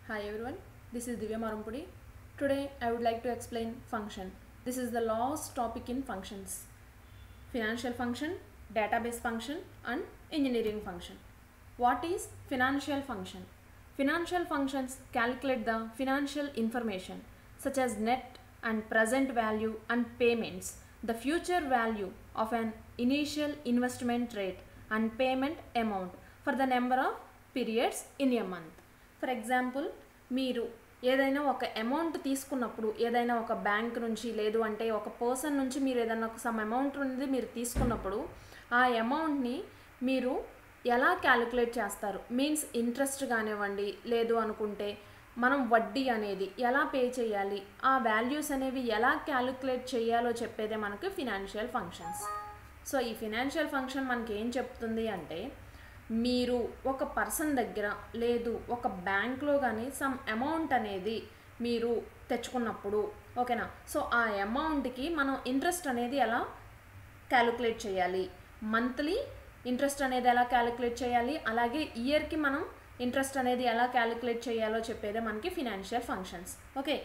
Hi everyone, this is Divya Marampudi. Today I would like to explain function. This is the last topic in functions. Financial function, database function and engineering function. What is financial function? Financial functions calculate the financial information such as net and present value and payments, the future value of an initial investment rate and payment amount for the number of periods in a month. For example మీరు ఏదైనా ఒక amount తీసుకున్నప్పుడు ఏదైనా ఒక bank నుంచి లేదు అంటే ఒక పర్సన్ నుంచి మీరు ఏదైనా ఒక సమ్ అమౌంట్ అనేది మీరు తీసుకున్నప్పుడు ఆ అమౌంట్ని మీరు ఎలా క్యాలిక్యులేట్ చేస్తారు మీన్స్ ఇంట్రెస్ట్ కానివ్వండి లేదు అనుకుంటే మనం వడ్డీ అనేది ఎలా పే చేయాలి ఆ వాల్యూస్ అనేవి ఎలా క్యాలిక్యులేట్ చేయాలో చెప్పేదే మనకు ఫినాన్షియల్ ఫంక్షన్స్ సో ఈ ఫినాన్షియల్ ఫంక్షన్ మనకి ఏం చెప్తుంది అంటే మీరు ఒక పర్సన్ దగ్గర లేదు ఒక బ్యాంక్లో కానీ సమ్ అమౌంట్ అనేది మీరు తెచ్చుకున్నప్పుడు ఓకేనా సో ఆ అమౌంట్కి మనం ఇంట్రెస్ట్ అనేది ఎలా క్యాలిక్యులేట్ చేయాలి మంత్లీ ఇంట్రెస్ట్ అనేది ఎలా క్యాలిక్యులేట్ చేయాలి అలాగే ఇయర్కి మనం ఇంట్రెస్ట్ అనేది ఎలా క్యాలిక్యులేట్ చేయాలో చెప్పేదే మనకి ఫినాన్షియల్ ఫంక్షన్స్ ఓకే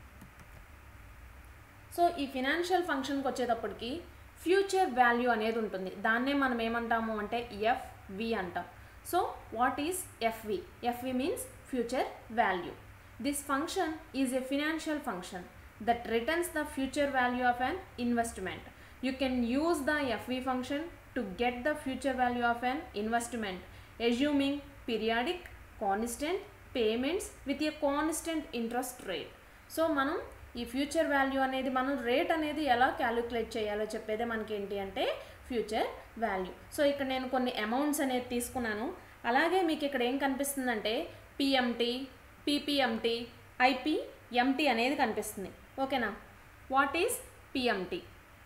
సో ఈ ఫినాన్షియల్ ఫంక్షన్కి వచ్చేటప్పటికి ఫ్యూచర్ వాల్యూ అనేది ఉంటుంది దాన్నే మనం ఏమంటాము అంటే ఎఫ్వి అంటాం so what is FV FV means future value this function is a financial function that returns the future value of an investment you can use the FV function to get the future value of an investment assuming periodic constant payments with a constant interest rate so మనం ఈ future value అనేది మనం rate అనేది ఎలా calculate చేయాలో చెప్పేదే మనకి ఏంటి అంటే ఫ్యూచర్ వాల్యూ సో ఇక్కడ నేను కొన్ని అమౌంట్స్ అనేది తీసుకున్నాను అలాగే మీకు ఇక్కడ ఏం కనిపిస్తుందంటే పిఎంటి పీపీఎంటి ఐపీఎంటి అనేది కనిపిస్తుంది ఓకేనా what is PMT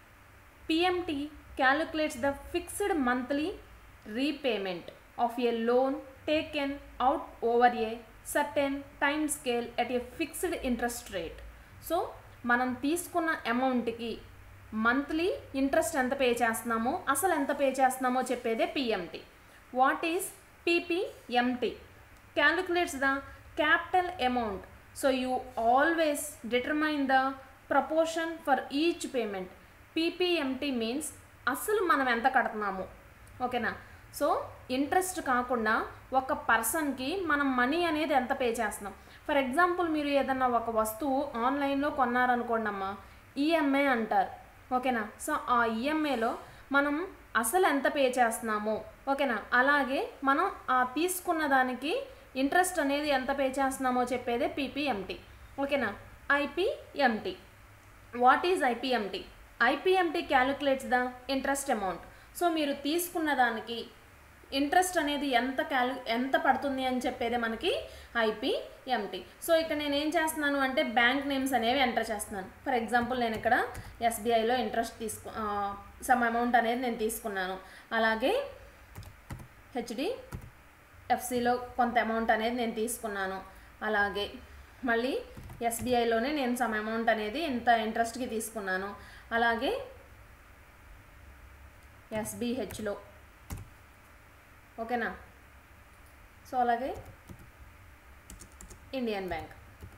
PMT calculates the fixed monthly repayment of a loan taken out over a certain time scale at a fixed interest rate so మనం తీసుకున్న అమౌంట్కి మంత్లీ ఇంట్రెస్ట్ ఎంత పే చేస్తున్నామో అసలు ఎంత పే చేస్తున్నామో చెప్పేదే PMT what is PPMT calculates the capital amount so you always determine the proportion for each payment PPMT means అసలు మనం ఎంత కడుతున్నాము ఓకేనా సో ఇంట్రెస్ట్ కాకుండా ఒక పర్సన్కి మనం మనీ అనేది ఎంత పే చేస్తున్నాం ఫర్ ఎగ్జాంపుల్ మీరు ఏదన్నా ఒక వస్తువు ఆన్లైన్లో కొన్నారనుకోండి అమ్మా ఈఎంఐ అంటారు ఓకేనా సో ఆ ఈఎంఐలో మనం అసలు ఎంత పే చేస్తున్నాము ఓకేనా అలాగే మనం ఆ తీసుకున్న దానికి ఇంట్రెస్ట్ అనేది ఎంత పే చేస్తున్నామో చెప్పేదే పీపీఎంటీ ఓకేనా IPMT what is IPMT IPMT calculates the interest amount so మీరు తీసుకున్న దానికి ఇంట్రెస్ట్ అనేది ఎంత క్యాలి ఎంత పడుతుంది అని చెప్పేదే మనకి ఐపీఎంటీ సో ఇక్కడ నేను ఏం చేస్తున్నాను అంటే బ్యాంక్ నేమ్స్ అనేవి ఎంటర్ చేస్తున్నాను ఫర్ ఎగ్జాంపుల్ నేను ఇక్కడ ఎస్బీఐలో ఇంట్రెస్ట్ తీసుకు సమ్ అమౌంట్ అనేది నేను తీసుకున్నాను అలాగే హెచ్డి ఎఫ్సిలో కొంత అమౌంట్ అనేది నేను తీసుకున్నాను అలాగే మళ్ళీ ఎస్బీఐలోనే నేను సమ్ అమౌంట్ అనేది ఇంత ఇంట్రెస్ట్కి తీసుకున్నాను అలాగే ఎస్బీహెచ్లో ఓకేనా సో అలాగే ఇండియన్ బ్యాంక్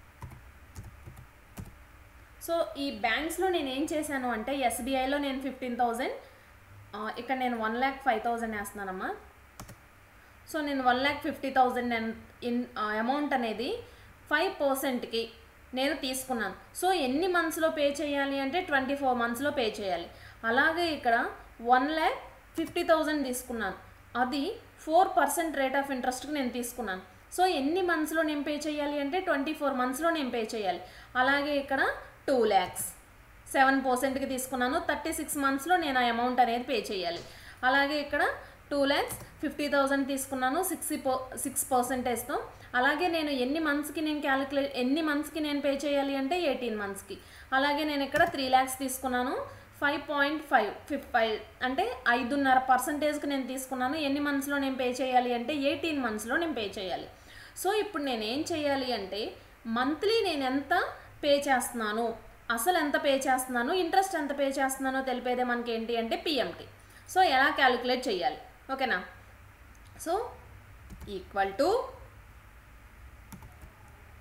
సో ఈ బ్యాంక్స్లో నేను ఏం చేశాను అంటే ఎస్బీఐలో నేను ఫిఫ్టీన్ థౌజండ్ ఇక్కడ నేను వన్ ల్యాక్ ఫైవ్ థౌజండ్ వేస్తున్నానమ్మా సో నేను one lakh fifty thousand in amount అనేది ఫైవ్ పర్సెంట్కి నేను తీసుకున్నాను సో ఎన్ని మంత్స్లో పే చేయాలి అంటే ట్వంటీ ఫోర్ మంత్స్లో పే చేయాలి అలాగే ఇక్కడ వన్ ల్యాక్ ఫిఫ్టీ థౌజండ్ తీసుకున్నాను అది ఫోర్ పర్సెంట్ రేట్ ఆఫ్ ఇంట్రెస్ట్కి నేను తీసుకున్నాను సో ఎన్ని మంత్స్లో నేను పే చేయాలి అంటే ట్వంటీ ఫోర్ మంత్స్లో నేను పే చేయాలి అలాగే ఇక్కడ టూ ల్యాక్స్ సెవెన్ పర్సెంట్కి తీసుకున్నాను థర్టీ సిక్స్ మంత్స్లో నేను ఆ అమౌంట్ అనేది పే చేయాలి అలాగే ఇక్కడ టూ ల్యాక్స్ ఫిఫ్టీ థౌజండ్ తీసుకున్నాను సిక్స్ పో సిక్స్ పర్సెంటేజ్తో అలాగే నేను ఎన్ని మంత్స్కి నేను క్యాలిక్యులేట్ ఎన్ని మంత్స్కి నేను పే చేయాలి అంటే ఎయిటీన్ మంత్స్కి అలాగే నేను ఇక్కడ త్రీ ల్యాక్స్ తీసుకున్నాను five point five fif five అంటే ఐదున్నర పర్సంటేజ్కి నేను తీసుకున్నాను ఎన్ని మంత్స్లో నేను పే చేయాలి అంటే ఎయిటీన్ మంత్స్లో నేను పే చేయాలి సో ఇప్పుడు నేను ఏం చేయాలి అంటే మంత్లీ నేను ఎంత పే చేస్తున్నాను అసలు ఎంత పే చేస్తున్నాను ఇంట్రెస్ట్ ఎంత పే చేస్తున్నానో తెలిపేదే మనకి ఏంటి అంటే పిఎంటీ సో ఎలా క్యాలిక్యులేట్ చేయాలి ఓకేనా సో ఈక్వల్ టు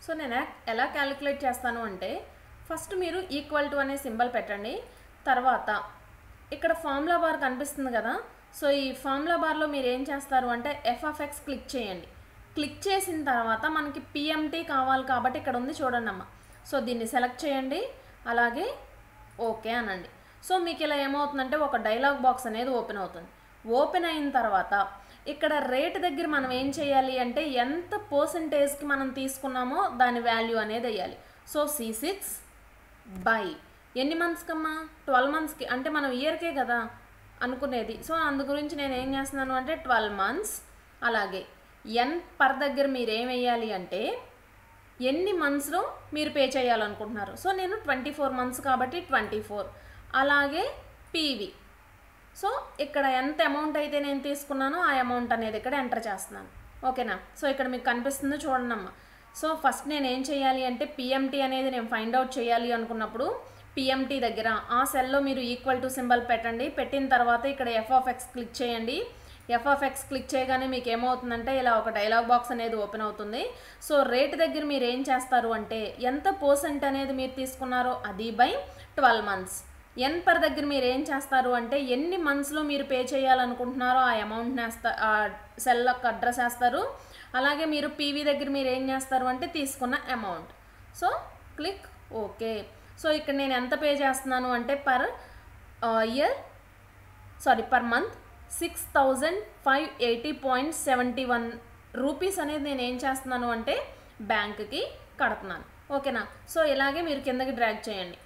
సో నేను ఎలా- ఎలా క్యాలిక్యులేట్ చేస్తాను అంటే ఫస్ట్ మీరు ఈక్వల్ టు అనే సింబల్ పెట్టండి తర్వాత ఇక్కడ ఫార్ములా బార్ కనిపిస్తుంది కదా సో ఈ ఫార్ములా బార్లో మీరు ఏం చేస్తారు అంటే ఎఫ్ ఆఫ్ ఎక్స్ క్లిక్ చేయండి క్లిక్ చేసిన తర్వాత మనకి పిఎంటీ కావాలి కాబట్టి ఇక్కడ ఉంది చూడండి అమ్మ సో దీన్ని సెలెక్ట్ చేయండి అలాగే ఓకే అనండి సో మీకు ఇలా ఏమవుతుందంటే ఒక డైలాగ్ బాక్స్ అనేది ఓపెన్ అవుతుంది ఓపెన్ అయిన తర్వాత ఇక్కడ రేట్ దగ్గర మనం ఏం చేయాలి అంటే ఎంత పర్సంటేజ్కి మనం తీసుకున్నామో దాని వాల్యూ అనేది వేయాలి సో సి సిక్స్ బై ఎన్ని మంత్స్కి అమ్మా ట్వెల్వ్ మంత్స్కి అంటే మనం ఇయర్కే కదా అనుకునేది సో అందు గురించి నేను ఏం చేస్తున్నాను అంటే ట్వెల్వ్ మంత్స్ అలాగే ఎన్ పర్ దగ్గర మీరు ఏం వేయాలి అంటే ఎన్ని మంత్స్లో మీరు పే చేయాలనుకుంటున్నారు సో నేను ట్వంటీ ఫోర్ మంత్స్ కాబట్టి ట్వంటీ ఫోర్ అలాగే పీవీ సో ఇక్కడ ఎంత అమౌంట్ అయితే నేను తీసుకున్నానో ఆ అమౌంట్ అనేది ఇక్కడ ఎంటర్ చేస్తున్నాను ఓకేనా సో ఇక్కడ మీకు కనిపిస్తుందో చూడండి అమ్మ సో ఫస్ట్ నేను ఏం చేయాలి అంటే పిఎంటీ అనేది నేను ఫైండ్ అవుట్ చేయాలి అనుకున్నప్పుడు పిఎంటీ దగ్గర ఆ సెల్లో మీరు ఈక్వల్ టు సింబల్ పెట్టండి పెట్టిన తర్వాత ఇక్కడ ఎఫ్ ఆఫ్ ఎక్స్ క్లిక్ చేయండి ఎఫ్ ఆఫ్ ఎక్స్ క్లిక్ చేయగానే మీకు ఏమవుతుందంటే ఇలా ఒక డైలాగ్ బాక్స్ అనేది ఓపెన్ అవుతుంది సో రేట్ దగ్గర మీరు ఏం చేస్తారు అంటే ఎంత పర్సెంట్ అనేది మీరు తీసుకున్నారో అది by twelve months N per దగ్గర మీరు ఏం చేస్తారు అంటే ఎన్ని మంత్స్లో మీరు పే చేయాలనుకుంటున్నారో ఆ అమౌంట్ని వేస్తా ఆ సెల్ అడ్రస్ వేస్తారు అలాగే మీరు పీవీ దగ్గర మీరు ఏం చేస్తారు అంటే తీసుకున్న amount so click okay so ఇక్కడ నేను ఎంత పే చేస్తున్నాను అంటే per year sorry per month six thousand five eighty point seventy one rupees అనేది నేను ఏం చేస్తున్నాను అంటే బ్యాంక్కి కడుతున్నాను ఓకేనా సో ఇలాగే మీరు కిందకి డ్రాగ్ చేయండి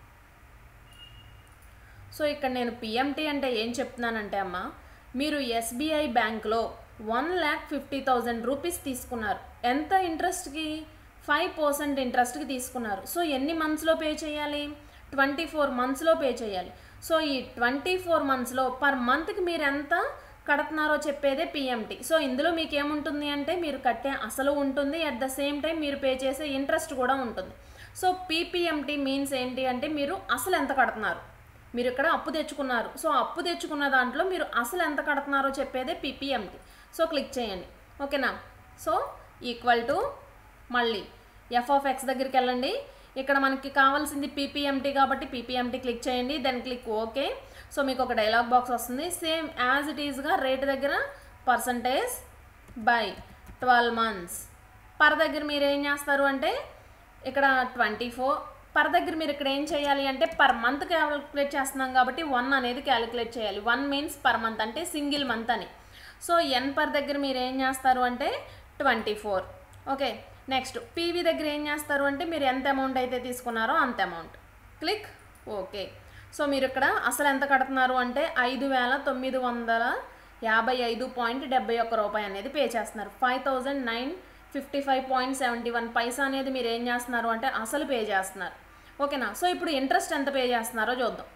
సో ఇక్కడ నేను పిఎంటీ అంటే ఏం చెప్తున్నానంటే అమ్మ మీరు ఎస్బీఐ బ్యాంక్లో one lakh fifty thousand rupees తీసుకున్నారు ఎంత ఇంట్రెస్ట్కి ఫైవ్ పర్సెంట్ ఇంట్రెస్ట్కి తీసుకున్నారు సో ఎన్ని మంత్స్లో పే చేయాలి ట్వంటీ ఫోర్ మంత్స్లో పే చేయాలి సో ఈ ట్వంటీ ఫోర్ మంత్స్లో పర్ మంత్కి మీరు ఎంత కడుతున్నారో చెప్పేదే పిఎంటీ సో ఇందులో మీకు ఏముంటుంది అంటే మీరు కట్టే అసలు ఉంటుంది అట్ ద సేమ్ టైం మీరు పే చేసే ఇంట్రెస్ట్ కూడా ఉంటుంది సో పీపీఎంటీ మీన్స్ ఏంటి అంటే మీరు అసలు ఎంత కడుతున్నారు మీరు ఇక్కడ అప్పు తెచ్చుకున్నారు సో అప్పు తెచ్చుకున్న దాంట్లో మీరు అసలు ఎంత కడుతున్నారో చెప్పేదే పీపీఎంటీ సో క్లిక్ చేయండి ఓకేనా సో ఈక్వల్ టు మళ్ళీ ఎఫ్ ఆఫ్ ఎక్స్ దగ్గరికి వెళ్ళండి ఇక్కడ మనకి కావాల్సింది పీపీఎంటీ కాబట్టి పీపీఎంటీ క్లిక్ చేయండి దెన్ క్లిక్ ఓకే సో మీకు ఒక డైలాగ్ బాక్స్ వస్తుంది సేమ్ యాజ్ ఇట్ ఈస్గా రేట్ దగ్గర percentage by twelve months per దగ్గర మీరు ఏం చేస్తారు అంటే ఇక్కడ ట్వంటీ ఫోర్ పర్ దగ్గర మీరు ఇక్కడ ఏం చేయాలి అంటే పర్ మంత్ క్యాలిక్యులేట్ చేస్తున్నాం కాబట్టి వన్ అనేది క్యాలిక్యులేట్ చేయాలి వన్ మీన్స్ పర్ మంత్ అంటే సింగిల్ మంత్ అని సో ఎన్ పర్ దగ్గర మీరు ఏం చేస్తారు అంటే twenty four okay next PV దగ్గర ఏం చేస్తారు అంటే మీరు ఎంత అమౌంట్ అయితే తీసుకున్నారో అంత అమౌంట్ క్లిక్ ఓకే సో మీరు ఇక్కడ అసలు ఎంత కడుతున్నారు అంటే ఐదు వేల తొమ్మిది వందల యాభై ఐదు పాయింట్ డెబ్బై ఒక్క రూపాయి అనేది పే చేస్తున్నారు five thousand nine fifty five point seventy one పైసా అనేది మీరు ఏం చేస్తున్నారు అంటే అసలు పే చేస్తున్నారు ఓకేనా సో ఇప్పుడు ఇంట్రెస్ట్ ఎంత పే చేస్తున్నారో చూద్దాం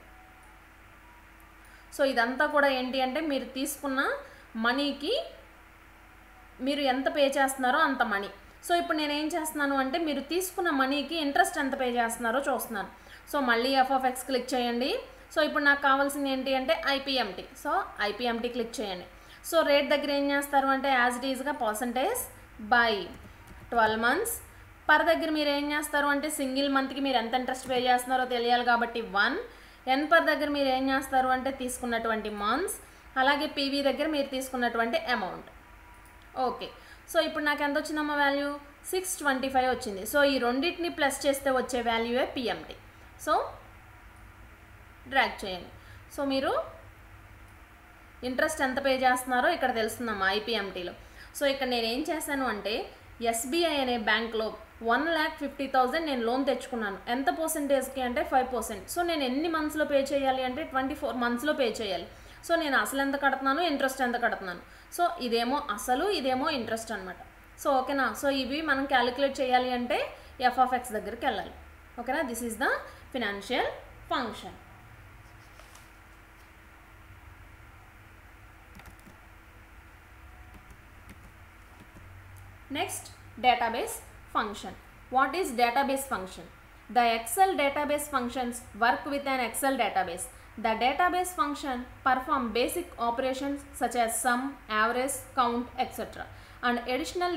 సో ఇదంతా కూడా ఏంటి అంటే మీరు తీసుకున్న మనీకి మీరు ఎంత పే చేస్తున్నారో అంత మనీ సో ఇప్పుడు నేను ఏం చేస్తున్నాను అంటే మీరు తీసుకున్న మనీకి ఇంట్రెస్ట్ ఎంత పే చేస్తున్నారో చూస్తున్నాను సో మళ్ళీ ఎఫ్ ఆఫ్ ఎక్స్ క్లిక్ చేయండి సో ఇప్పుడు నాకు కావాల్సింది ఏంటి అంటే ఐపీఎంటీ సో ఐపీఎంటీ క్లిక్ చేయండి సో రేట్ దగ్గర ఏం చేస్తారు అంటే యాజ్ ఇట్ ఈజ్గా percentage by twelve months per దగ్గర మీరు ఏం చేస్తారు అంటే సింగిల్ మంత్కి మీరు ఎంత ఇంట్రెస్ట్ పే చేస్తున్నారో తెలియాలి కాబట్టి వన్ ఎన్ పర్ దగ్గర మీరు ఏం చేస్తారు అంటే తీసుకున్నటువంటి మంత్స్ అలాగే పీవీ దగ్గర మీరు తీసుకున్నటువంటి అమౌంట్ ఓకే సో ఇప్పుడు నాకు ఎంత వచ్చిందమ్మా వాల్యూ సిక్స్ ట్వంటీ ఫైవ్ వచ్చింది సో ఈ రెండింటిని ప్లస్ చేస్తే వచ్చే వాల్యూయే పిఎంటీ సో డ్రాగ్ చేయండి సో మీరు ఇంట్రెస్ట్ ఎంత పే చేస్తున్నారో ఇక్కడ తెలుస్తుందమ్మా ఐపీఎంటీలో సో ఇక్కడ నేను ఏం చేశాను అంటే ఎస్బీఐ అనే బ్యాంక్లో వన్ ల్యాక్ ఫిఫ్టీ థౌజండ్ నేను లోన్ తెచ్చుకున్నాను ఎంత పర్సెంటేజ్కి అంటే ఫైవ్ పర్సెంట్ సో నేను ఎన్ని మంత్స్లో పే చేయాలి అంటే ట్వంటీ ఫోర్ మంత్స్లో పే చేయాలి సో నేను అసలు ఎంత కడుతున్నాను ఇంట్రెస్ట్ ఎంత కడుతున్నాను సో ఇదేమో అసలు ఇదేమో ఇంట్రెస్ట్ అనమాట సో ఓకేనా సో ఇవి మనం క్యాలిక్యులేట్ చేయాలి అంటే ఎఫ్ ఆఫ్ ఎక్స్ దగ్గరికి వెళ్ళాలి ఓకేనా this is the financial function Next, database function. What is database function? The Excel database functions work with an Excel database. The database function perform basic operations such as sum, average, count, etc. And additionally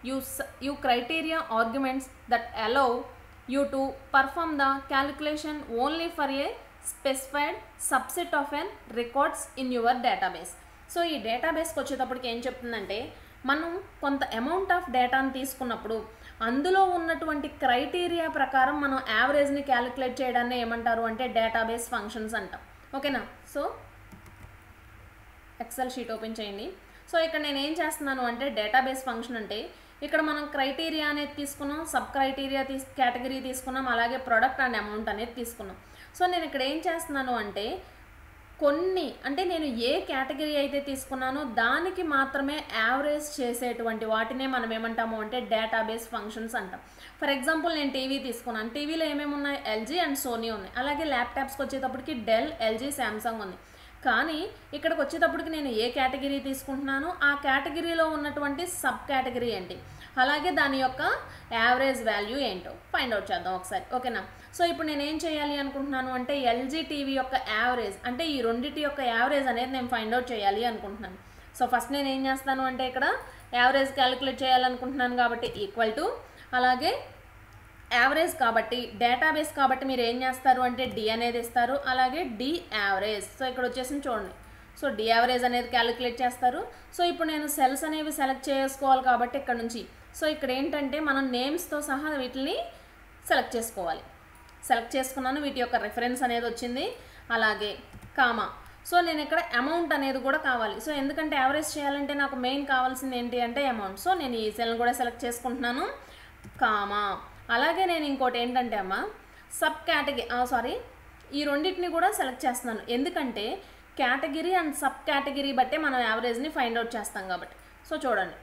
you, s- you criteria arguments that allow you to perform the calculation only for a specified subset of an records in your database so ఈ డేటాబేస్కి వచ్చేటప్పటికి ఏం చెప్తుందంటే మనం కొంత amount of డేటాను తీసుకున్నప్పుడు అందులో ఉన్నటువంటి క్రైటీరియా ప్రకారం మనం యావరేజ్ని క్యాలిక్యులేట్ చేయడాన్ని ఏమంటారు అంటే డేటాబేస్ ఫంక్షన్స్ అంటాం ఓకేనా సో ఎక్సెల్ షీట్ ఓపెన్ చేయండి సో ఇక్కడ నేను ఏం చేస్తున్నాను అంటే డేటాబేస్ ఫంక్షన్ అంటే ఇక్కడ మనం క్రైటీరియా అనేది తీసుకున్నాం సబ్ క్రైటీరియా తీస్ కేటగిరీ తీసుకున్నాం అలాగే ప్రొడక్ట్ అండ్ అమౌంట్ అనేది తీసుకున్నాం సో నేను ఇక్కడ ఏం చేస్తున్నాను అంటే కొన్ని అంటే నేను ఏ కేటగిరీ అయితే తీసుకున్నానో దానికి మాత్రమే యావరేజ్ చేసేటువంటి వాటినే మనం ఏమంటాము అంటే డేటాబేస్ ఫంక్షన్స్ అంటాం ఫర్ ఎగ్జాంపుల్ నేను టీవీ తీసుకున్నాను టీవీలో ఏమేమి ఉన్నాయి ఎల్జీ అండ్ సోనీ ఉన్నాయి అలాగే ల్యాప్టాప్స్కి వచ్చేటప్పటికి డెల్ ఎల్జీ శాంసంగ్ ఉంది కానీ ఇక్కడికి వచ్చేటప్పటికి నేను ఏ కేటగిరీ తీసుకుంటున్నానో ఆ కేటగిరీలో ఉన్నటువంటి సబ్ కేటగిరీ ఏంటి అలాగే దాని యొక్క యావరేజ్ వాల్యూ ఏంటో ఫైండ్ అవుట్ చేద్దాం ఒకసారి ఓకేనా సో ఇప్పుడు నేను ఏం చేయాలి అనుకుంటున్నాను అంటే ఎల్జీ టీవీ యొక్క యావరేజ్ అంటే ఈ రెండింటి యొక్క యావరేజ్ అనేది నేను ఫైండ్ అవుట్ చేయాలి అనుకుంటున్నాను సో ఫస్ట్ నేను ఏం చేస్తాను అంటే ఇక్కడ యావరేజ్ క్యాలిక్యులేట్ చేయాలనుకుంటున్నాను కాబట్టి ఈక్వల్ టు అలాగే యావరేజ్ కాబట్టి డేటాబేస్ కాబట్టి మీరు ఏం చేస్తారు అంటే డి అనేది ఇస్తారు అలాగే డి యావరేజ్ సో ఇక్కడ వచ్చేసి చూడండి సో డి యావరేజ్ అనేది క్యాలిక్యులేట్ చేస్తారు సో ఇప్పుడు నేను సెల్స్ అనేవి సెలెక్ట్ చేసుకోవాలి కాబట్టి ఇక్కడ నుంచి సో ఇక్కడ ఏంటంటే మనం నేమ్స్తో సహా వీటిని సెలెక్ట్ చేసుకోవాలి సెలెక్ట్ చేసుకున్నాను వీటి యొక్క రెఫరెన్స్ అనేది వచ్చింది అలాగే కామా సో నేను ఇక్కడ అమౌంట్ అనేది కూడా కావాలి సో ఎందుకంటే యావరేజ్ చేయాలంటే నాకు మెయిన్ కావాల్సింది ఏంటి అంటే అమౌంట్ సో నేను ఈ సెల్ని కూడా సెలెక్ట్ చేసుకుంటున్నాను కామా అలాగే నేను ఇంకోటి ఏంటంటే అమ్మ సబ్ కేటగిరీ సారీ ఈ రెండింటిని కూడా సెలెక్ట్ చేస్తున్నాను ఎందుకంటే కేటగిరీ అండ్ సబ్ కేటగిరీ బట్టే మనం యావరేజ్ని ఫైండ్ అవుట్ చేస్తాం కాబట్టి సో చూడండి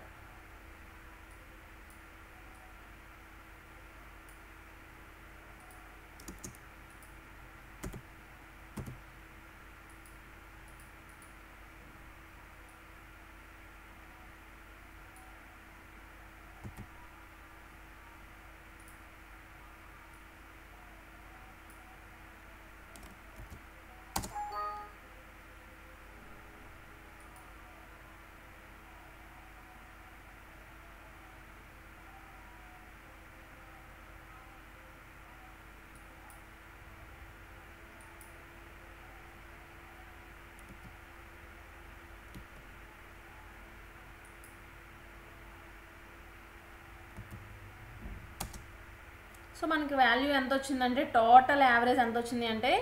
సో మనకి వాల్యూ ఎంత వచ్చిందంటే టోటల్ యావరేజ్ ఎంత వచ్చింది అంటే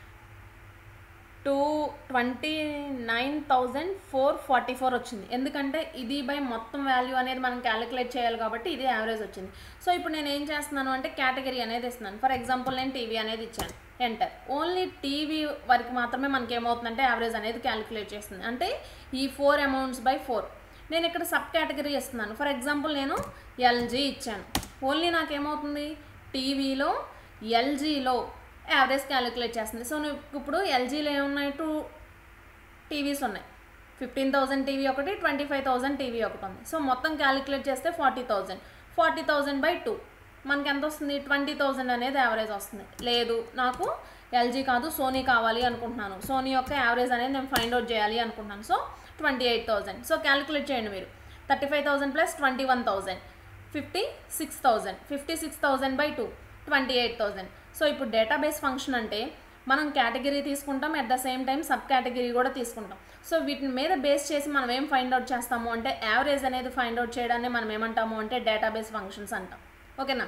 two twenty nine thousand four forty four వచ్చింది ఎందుకంటే ఇది బై మొత్తం వాల్యూ అనేది మనం క్యాలిక్యులేట్ చేయాలి కాబట్టి ఇది యావరేజ్ వచ్చింది సో ఇప్పుడు నేను ఏం చేస్తున్నాను అంటే కేటగిరీ అనేది ఇస్తున్నాను ఫర్ ఎగ్జాంపుల్ నేను టీవీ అనేది ఇచ్చాను ఎంటర్ ఓన్లీ టీవీ వరకు మాత్రమే మనకి ఏమవుతుందంటే యావరేజ్ అనేది క్యాలిక్యులేట్ చేస్తుంది అంటే ఈ ఫోర్ అమౌంట్స్ బై ఫోర్ నేను ఇక్కడ సబ్ కేటగిరీ ఇస్తున్నాను ఫర్ ఎగ్జాంపుల్ నేను ఎల్జీ ఇచ్చాను ఓన్లీ నాకేమవుతుంది టీవీలో ఎల్జీలో యావరేజ్ క్యాలిక్యులేట్ చేస్తుంది సో నువ్వు ఇప్పుడు ఎల్జీలో ఏమున్నాయి టూ టీవీస్ ఉన్నాయి ఫిఫ్టీన్ థౌజండ్ టీవీ ఒకటి ట్వంటీ ఫైవ్ థౌజండ్ టీవీ ఒకటి ఉంది సో మొత్తం క్యాలిక్యులేట్ చేస్తే forty thousand forty thousand by two మనకి ఎంత వస్తుంది ట్వంటీ థౌజండ్ అనేది యావరేజ్ వస్తుంది లేదు నాకు ఎల్జీ కాదు సోనీ కావాలి అనుకుంటున్నాను సోనీ యొక్క యావరేజ్ అనేది నేను ఫైండ్ అవుట్ చేయాలి అనుకుంటున్నాను so twenty eight thousand so calculate చేయండి మీరు thirty five thousand plus twenty one thousand fifty six thousand fifty six thousand by two twenty eight thousand so ఇప్పుడు డేటాబేస్ ఫంక్షన్ అంటే మనం కేటగిరీ తీసుకుంటాం at the same time sub category కూడా తీసుకుంటాం so వీటి మీద బేస్ చేసి మనం ఏం ఫైండ్ అవుట్ చేస్తాము అంటే యావరేజ్ అనేది ఫైండ్ అవుట్ చేయడాన్ని మనం ఏమంటాము అంటే డేటాబేస్ ఫంక్షన్స్ అంటాం ఓకేనా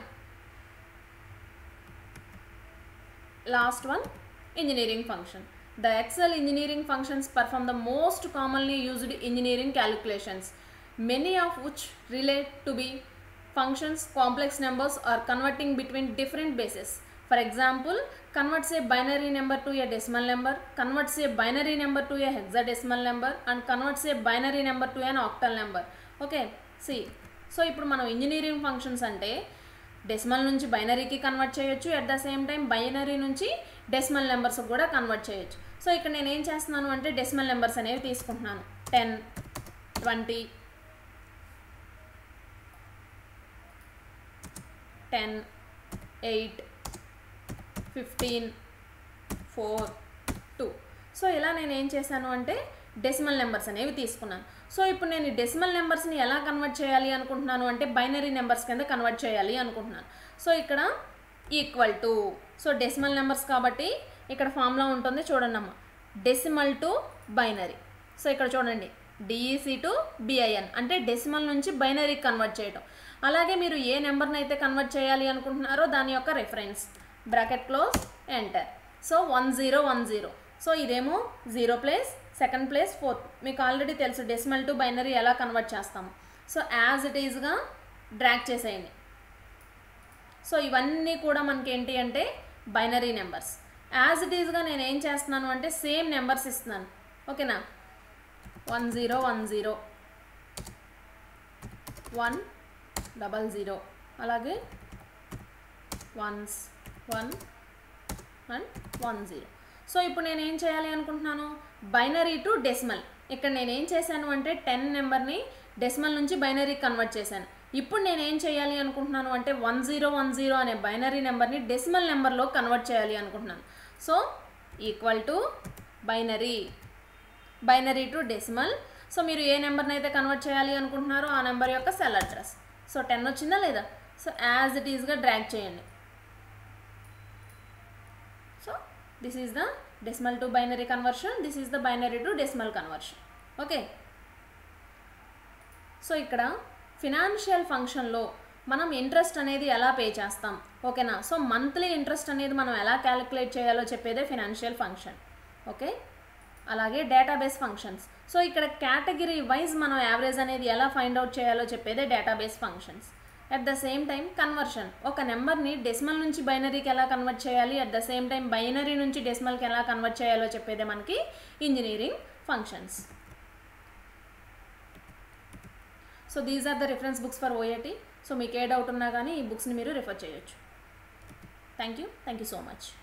last one engineering function the excel engineering functions perform the most commonly used engineering calculations many of which relate to be functions complex numbers or converting between different bases for example converts a binary number to a decimal number converts a binary number to a hexadecimal number and converts a binary number to an octal number okay see so ఇప్పుడు మనం engineering functions అంటే decimal నుంచి బైనరీకి convert చేయొచ్చు at the same time binary నుంచి decimal numbers కూడా convert చేయొచ్చు so ఇక్కడ నేను ఏం చేస్తున్నాను అంటే డెసిమల్ నెంబర్స్ అనేవి తీసుకుంటున్నాను ten twenty ten eight fifteen four two so ఇలా నేను ఏం చేశాను అంటే డెసిమల్ నెంబర్స్ అనేవి తీసుకున్నాను సో ఇప్పుడు నేను ఈ డెసిమల్ నెంబర్స్ని ఎలా కన్వర్ట్ చేయాలి అనుకుంటున్నాను అంటే బైనరీ నెంబర్స్ కింద కన్వర్ట్ చేయాలి అనుకుంటున్నాను సో ఇక్కడ equal to so decimal numbers కాబట్టి ఇక్కడ ఫార్ములా ఉంటుంది చూడండి అమ్మ డెసిమల్ టు బైనరీ సో ఇక్కడ చూడండి డిఈసి టు బిఐఎన్ అంటే డెసిమల్ నుంచి బైనరీకి కన్వర్ట్ చేయడం అలాగే మీరు ఏ నెంబర్ని అయితే కన్వర్ట్ చేయాలి అనుకుంటున్నారో దాని యొక్క reference bracket close enter so one zero one zero so ఇదేమో zero place second place fourth మీకు ఆల్రెడీ తెలుసు డెసిమల్ టు బైనరీ ఎలా కన్వర్ట్ చేస్తాము సో యాజ్ ఇట్ ఈజ్గా డ్రాక్ చేసేయండి సో ఇవన్నీ కూడా మనకి ఏంటి అంటే బైనరీ నెంబర్స్ యాజ్ ఇట్ ఈజ్గా నేను ఏం చేస్తున్నాను అంటే సేమ్ నెంబర్స్ ఇస్తున్నాను ఓకేనా one zero one zero one double zero అలాగే ones one and one zero so ఇప్పుడు నేను ఏం చేయాలి అనుకుంటున్నాను బైనరీ టు డెసిమల్ ఇక్కడ నేను ఏం చేశాను అంటే టెన్ నెంబర్ని డెసిమల్ నుంచి బైనరీ కన్వర్ట్ చేశాను ఇప్పుడు నేను ఏం చేయాలి అనుకుంటున్నాను అంటే వన్ జీరో వన్ జీరో అనే బైనరీ నెంబర్ని డెసిమల్ నెంబర్లో కన్వర్ట్ చేయాలి అనుకుంటున్నాను so equal to binary binary to decimal so మీరు ఏ నెంబర్ని అయితే కన్వర్ట్ చేయాలి అనుకుంటున్నారో ఆ నెంబర్ యొక్క సెల్ అడ్రస్ సో టెన్ వచ్చిందా లేదా సో యాజ్ ఇట్ ఈస్గా డ్రాగ్ చేయండి so this is the decimal to binary conversion this is the binary to decimal conversion okay so ఇక్కడ ఫినాన్షియల్ ఫంక్షన్లో మనం ఇంట్రెస్ట్ అనేది ఎలా పే చేస్తాం ఓకేనా సో మంత్లీ ఇంట్రెస్ట్ అనేది మనం ఎలా క్యాలిక్యులేట్ చేయాలో చెప్పేదే ఫినాన్షియల్ ఫంక్షన్ ఓకే అలాగే డేటాబేస్ ఫంక్షన్స్ సో ఇక్కడ కేటగిరీ వైజ్ మనం యావరేజ్ అనేది ఎలా ఫైండ్ అవుట్ చేయాలో చెప్పేదే database functions at the same time conversion ఒక నెంబర్ని డెసిమల్ నుంచి బైనరీకి ఎలా కన్వర్ట్ చేయాలి at the same time binary నుంచి డెసిమల్కి ఎలా కన్వర్ట్ చేయాలో చెప్పేదే మనకి engineering functions so these are the reference books for OAT so మీకు ఏ డౌట్ ఉన్నా కానీ ఈ బుక్స్ని మీరు రిఫర్ చేయొచ్చు thank you thank you so much